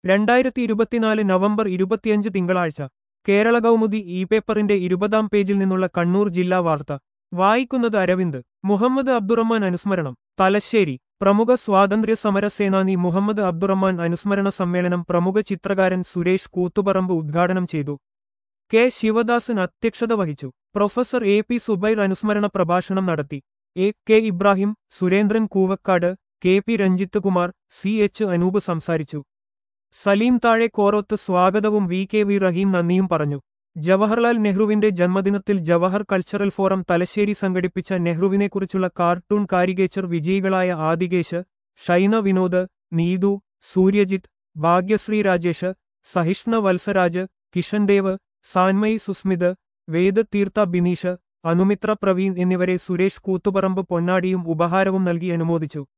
രണ്ടായിരത്തി ഇരുപത്തിനാല് നവംബർ ഇരുപത്തിയഞ്ച് തിങ്കളാഴ്ച കേരള കൗമുദി ഇ പേപ്പറിന്റെ ഇരുപതാം പേജിൽ നിന്നുള്ള കണ്ണൂർ ജില്ലാ വാർത്ത വായിക്കുന്നത് അരവിന്ദ് മുഹമ്മദ് അബ്ദുറഹ്മാൻ അനുസ്മരണം തലശ്ശേരി പ്രമുഖ സ്വാതന്ത്ര്യ സമര സേനാനി മുഹമ്മദ് അബ്ദുറഹ്മാൻ അനുസ്മരണ സമ്മേളനം പ്രമുഖ ചിത്രകാരൻ സുരേഷ് കൂത്തുപറമ്പ് ഉദ്ഘാടനം ചെയ്തു കെ ശിവദാസൻ അധ്യക്ഷത വഹിച്ചു പ്രൊഫസർ എ പി സുബൈർ അനുസ്മരണ പ്രഭാഷണം നടത്തി A K Ibrahim Surendran Koovakkad K P Ranjith Kumar C H Anoop സംസാരിച്ചു സലീം താഴെ കോറോത്ത് സ്വാഗതവും വി കെ വി റഹീം നന്ദിയും പറഞ്ഞു ജവഹർലാൽ നെഹ്റുവിന്റെ ജന്മദിനത്തിൽ ജവഹർ കൾച്ചറൽ ഫോറം തലശ്ശേരി സംഘടിപ്പിച്ച നെഹ്റുവിനെക്കുറിച്ചുള്ള കാർട്ടൂൺ കാരികേച്ചർ വിജയികളായ ആദികേശ് ഷൈന വിനോദ് നീതു സൂര്യജിത്ത് ഭാഗ്യശ്രീ രാജേഷ് സഹിഷ്ണ വത്സരാജ് കിഷൻദേവ് സാൻമയി സുസ്മിത് വേദ തീർത്ഥ ബിനീഷ് അനുമിത്ര പ്രവീൺ എന്നിവരെ സുരേഷ് കൂത്തുപറമ്പ് പൊന്നാടിയും ഉപഹാരവും നൽകി അനുമോദിച്ചു